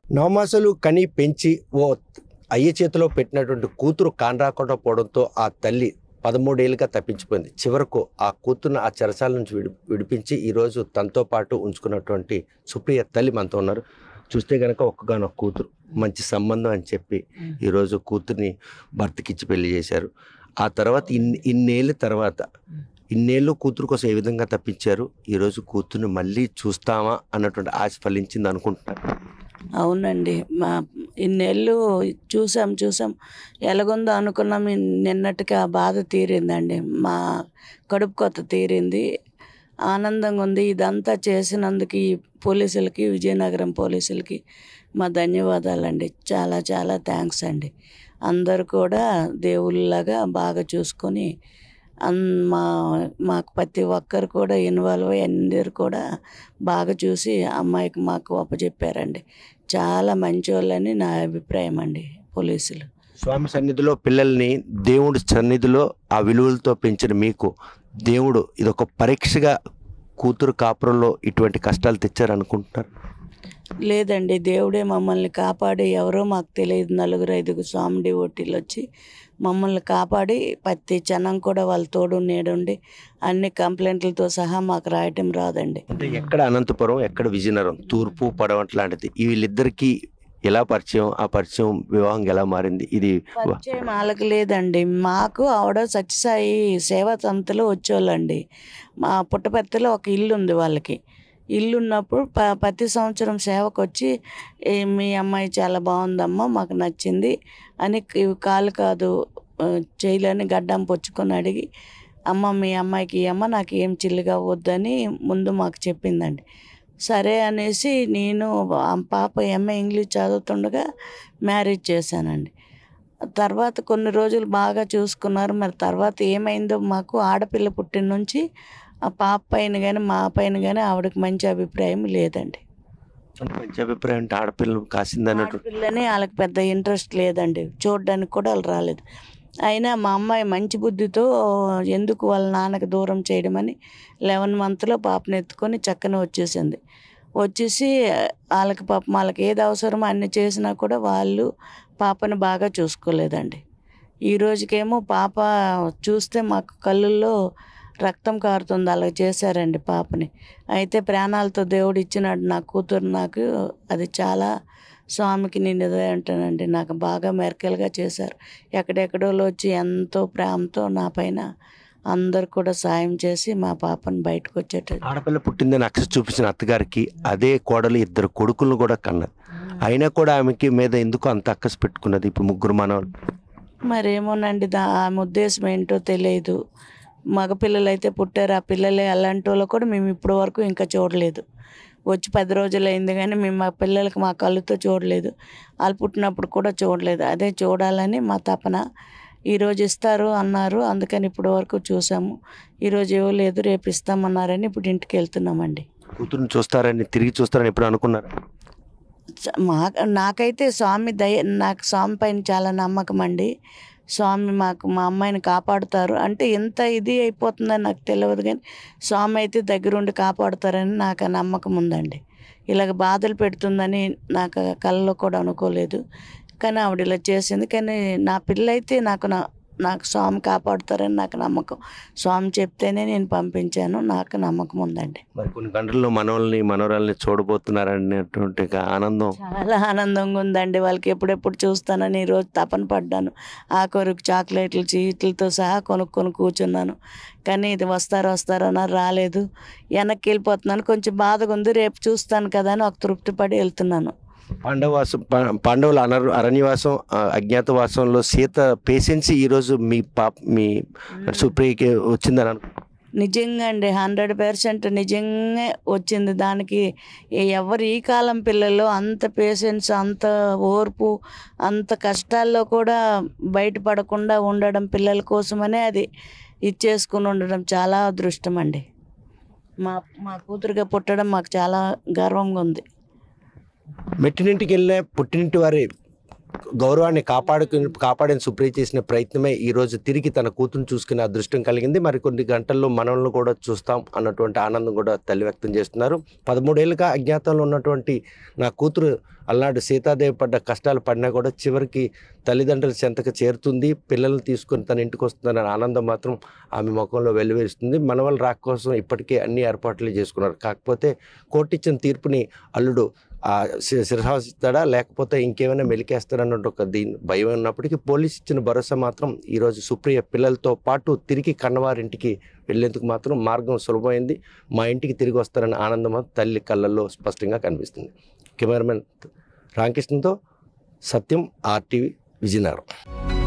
నవమాసాలు కని పెంచి ఓ అయ్య చేతిలో పెట్టినటువంటి కూతురు కానరాకుండా పోవడంతో ఆ తల్లి పదమూడేళ్ళుగా తప్పించిపోయింది చివరకు ఆ కూతురును ఆ చెరసాల నుంచి విడి విడిపించి ఈరోజు తనతో పాటు ఉంచుకున్నటువంటి సుప్రియ తల్లి మనతో ఉన్నారు చూస్తే కనుక ఒక్కగానొక్క కూతురు మంచి సంబంధం అని చెప్పి ఈరోజు కూతుర్ని భర్తకిచ్చి పెళ్లి చేశారు ఆ తర్వాత ఇన్ని ఇన్నేళ్ళ తర్వాత ఇన్నేళ్ళు కూతురు కోసం ఏ విధంగా తప్పించారు ఈరోజు కూతుర్ని మళ్ళీ చూస్తామా అన్నటువంటి ఆశ ఫలించింది అనుకుంటున్నారు అవునండి మా ఇన్నేళ్ళు చూసాం చూసాం ఎలాగుందో అనుకున్నాం ఇన్- నిన్నటికి ఆ బాధ తీరిందండి మా కడుపు కొత్త తీరింది ఆనందంగా ఉంది ఇదంతా చేసినందుకు ఈ పోలీసులకి విజయనగరం పోలీసులకి మా ధన్యవాదాలండి చాలా చాలా థ్యాంక్స్ అండి అందరు కూడా దేవుళ్ళలాగా బాగా చూసుకొని అన్ మా మాకు ప్రతి ఒక్కరు కూడా ఇన్వాల్వ్ అయ్యి అందరు కూడా బాగా చూసి అమ్మాయికి మాకు అప్పచెప్పారండి చాలా మంచోళ్ళని నా అభిప్రాయం అండి పోలీసులు స్వామి సన్నిధిలో పిల్లల్ని దేవుడి సన్నిధిలో ఆ విలువలతో పెంచిన మీకు దేవుడు ఇదొక పరీక్షగా కూతురు కాపురంలో ఇటువంటి కష్టాలు తెచ్చారనుకుంటున్నారు లేదండి దేవుడే మమ్మల్ని కాపాడి ఎవరో మాకు తెలియదు నలుగురు ఐదుగురు స్వామి డివోటీలు వచ్చి మమ్మల్ని కాపాడి ప్రతి జనం కూడా వాళ్ళ తోడు నేడుండి అన్ని కంప్లైంట్లతో సహా మాకు రాయటం రాదండి అంటే ఎక్కడ అనంతపురం ఎక్కడ విజయనగరం తూర్పు పడవట్ లాంటిది ఈ వీళ్ళిద్దరికీ ఎలా పరిచయం ఆ పరిచయం వివాహం ఎలా మారింది ఇది పరిచయం వాళ్ళకి లేదండి మాకు ఆవిడ సత్యసాయి సేవా సంస్థలో వచ్చేవాళ్ళండి మా పుట్టపర్తిలో ఒక ఇల్లు ఉంది వాళ్ళకి ఇల్లు ఉన్నప్పుడు ప ప్రతి సంవత్సరం సేవకు వచ్చి "ఏ, మీ అమ్మాయి చాలా బాగుందమ్మా మాకు నచ్చింది అని క- కాలు కాదు ఆ, చేయలేని గడ్డం పొచ్చుకొని అడిగి అమ్మ మీ అమ్మాయికి అమ్మ నాకు ఏం చిల్లుగా వద్దని ముందు మాకు చెప్పిందండి సరే అనేసి నేను ఆ పాప ఎంఏ ఇంగ్లీష్ చదువుతుండగా మ్యారేజ్ చేశానండి తర్వాత కొన్ని రోజులు బాగా చూసుకున్నారు మరి తర్వాత ఏమైందో మాకు ఆడపిల్ల పుట్టిన నుంచి ఆ పాప పైన కానీ మా పైన కానీ ఆవిడకి మంచి అభిప్రాయం లేదండి అంటే మంచి అభిప్రాయం అంటే ఆడపిల్లలు కాసింది అన్నట్టు ఆడపిల్లని వాళ్ళకి పెద్ద ఇంట్రెస్ట్ లేదండి చూడడానికి కూడా వాళ్ళు రాలేదు అయినా మా అమ్మాయి మంచి బుద్ధితో ఎందుకు వాళ్ళ నాన్నకి దూరం చేయడం అని లెవెన్ మంత్లో పాపను ఎత్తుకొని చక్కన వచ్చేసింది వచ్చేసి వాళ్ళకి పాపం వాళ్ళకి ఏది అవసరమో అన్ని చేసినా కూడా వాళ్ళు పాపని బాగా చూసుకోలేదండి ఈ రోజుకేమో పాప చూస్తే మాకు కళ్ళల్లో రక్తం కారుతుంది అలా చేశారండి పాపని అయితే ప్రాణాలతో దేవుడు ఇచ్చినాడు నా కూతురు నాకు అది చాలా స్వామికి నేను ఇదే అంటానండి నాకు బాగా మెరకలుగా చేశారు ఎక్కడెక్కడో వచ్చి ఎంతో ప్రేమతో నా పైన అందరు కూడా సాయం చేసి మా పాపను బయటకు వచ్చేటట్టు ఆడపిల్ల పుట్టిందని అక్ష చూపించిన అత్తగారికి అదే కోడలు ఇద్దరు కొడుకులను కూడా కన్నది అయినా కూడా ఆమెకి మీద ఎందుకు అంత అక్కస పెట్టుకున్నది ఇప్పుడు ముగ్గురు మనవాళ్ళు మరేమోనండి దా ఆమె ఉద్దేశం ఏంటో తెలియదు మగపిల్లలు అయితే పుట్టారు ఆ పిల్లలే అలాంటి వాళ్ళు కూడా మేము ఇప్పటి వరకు ఇంకా చూడలేదు వచ్చి పది రోజులు అయింది కానీ మేము మా పిల్లలకి మా కళ్ళుతో చూడలేదు వాళ్ళు పుట్టినప్పుడు కూడా చూడలేదు అదే చూడాలని మా తపన ఈరోజు ఇస్తారు అన్నారు అందుకని ఇప్పటి వరకు చూసాము ఈరోజు ఇవ్వలేదు రేపు ఇస్తామన్నారని ఇప్పుడు ఇంటికి వెళ్తున్నామండి కూతురుని చూస్తారని తిరిగి చూస్తారని ఎప్పుడు అనుకున్నారు స- మా నాకైతే స్వామి దయ నాకు స్వామి పైన చాలా నమ్మకం అండి స్వామి మాకు మా అమ్మాయిని కాపాడుతారు అంటే ఎంత ఇది అయిపోతుందని నాకు తెలియదు కానీ స్వామి అయితే దగ్గరుండి కాపాడుతారని నాకు ఆ నమ్మకం ఉందండి ఇలాగ బాధలు పెడుతుందని నాకు కళ్ళలో కూడా అనుకోలేదు కానీ ఆవిడ ఇలా చేసింది కానీ నా పిల్ల అయితే నాకు నా నాకు స్వామి కాపాడుతారని నాకు నమ్మకం స్వామి చెప్తేనే నేను పంపించాను నాకు నమ్మకం ఉందండి మరి కొన్ని గంటల్లో మనవల్ని మనవరాల్ని చూడబోతున్నారనేటువంటి ఒక ఆనందం చాలా ఆనందంగా ఉందండి వాళ్ళకి ఎప్పుడెప్పుడు చూస్తానని ఈరోజు తపన పడ్డాను ఆ కొరకు చాక్లెట్లు చీట్లతో సహా కొనుక్కొని కూర్చున్నాను కానీ ఇది వస్తారు వస్తారు అన్నారు రాలేదు వెనక్కి వెళ్ళిపోతున్నాను కొంచెం బాధగా ఉంది రేపు చూస్తాను కదా అని ఒక తృప్తి పడి వెళ్తున్నాను పాండవాసం పా- పాండవుల అనర్ అరణ్యవాసం ఆ, అజ్ఞాతవాసంలో సీత పేషెన్సీ ఈరోజు మీ పాప మీ సుప్రియకి వచ్చిందని అను నిజంగా అండి హండ్రెడ్ పర్సెంట్ నిజంగా వచ్చింది దానికి ఏ- ఎవరు ఈ కాలం పిల్లలు అంత పేషెన్స్ అంత ఓర్పు అంత కష్టాల్లో కూడా బయటపడకుండా ఉండడం పిల్లల కోసమనే అది ఇచ్చేసుకుని ఉండడం చాలా అదృష్టం అండి మా మా కూతురుగా పుట్టడం మాకు చాలా గర్వంగా ఉంది మెట్టినింటికి వెళ్ళిన పుట్టినింటి వారి గౌరవాన్ని కాపాడుకు కాపాడిన సుప్రియ చేసిన ప్రయత్నమే ఈ రోజు తిరిగి తన కూతురు చూసుకునే అదృష్టం కలిగింది మరి కొన్ని గంటల్లో మనల్ని కూడా చూస్తాం అన్నటువంటి ఆనందం కూడా తల్లి వ్యక్తం చేస్తున్నారు పదమూడేళ్ళుగా అజ్ఞాతంలో ఉన్నటువంటి నా కూతురు అలనాడు సీతాదేవి పడ్డ కష్టాలు పడినా కూడా చివరికి తల్లిదండ్రుల చెంతకు చేరుతుంది పిల్లల్ని తీసుకొని తన ఇంటికి వస్తుందన్న ఆనందం మాత్రం ఆమె ముఖంలో వెల్లివేస్తుంది మనవల రాక కోసం ఇప్పటికే అన్ని ఏర్పాట్లు చేసుకున్నారు కాకపోతే కోర్టు ఇచ్చిన తీర్పుని అల్లుడు ఆ శి- శిరసాస్తాడా లేకపోతే ఇంకేమైనా మెలికేస్తాడన్నట్టు ఒక దీని భయం ఉన్నప్పటికీ పోలీస్ ఇచ్చిన భరోసా మాత్రం ఈరోజు సుప్రియ పిల్లలతో పాటు తిరిగి కన్నవారింటికి వెళ్ళేందుకు మాత్రం మార్గం సులభమైంది మా ఇంటికి తిరిగి వస్తారన్న ఆనందం మాత్రం తల్లి కళ్ళల్లో స్పష్టంగా కనిపిస్తుంది కెమెరామెన్ రామకృష్ణతో సత్యం ఆర్టీవీ విజయనగరం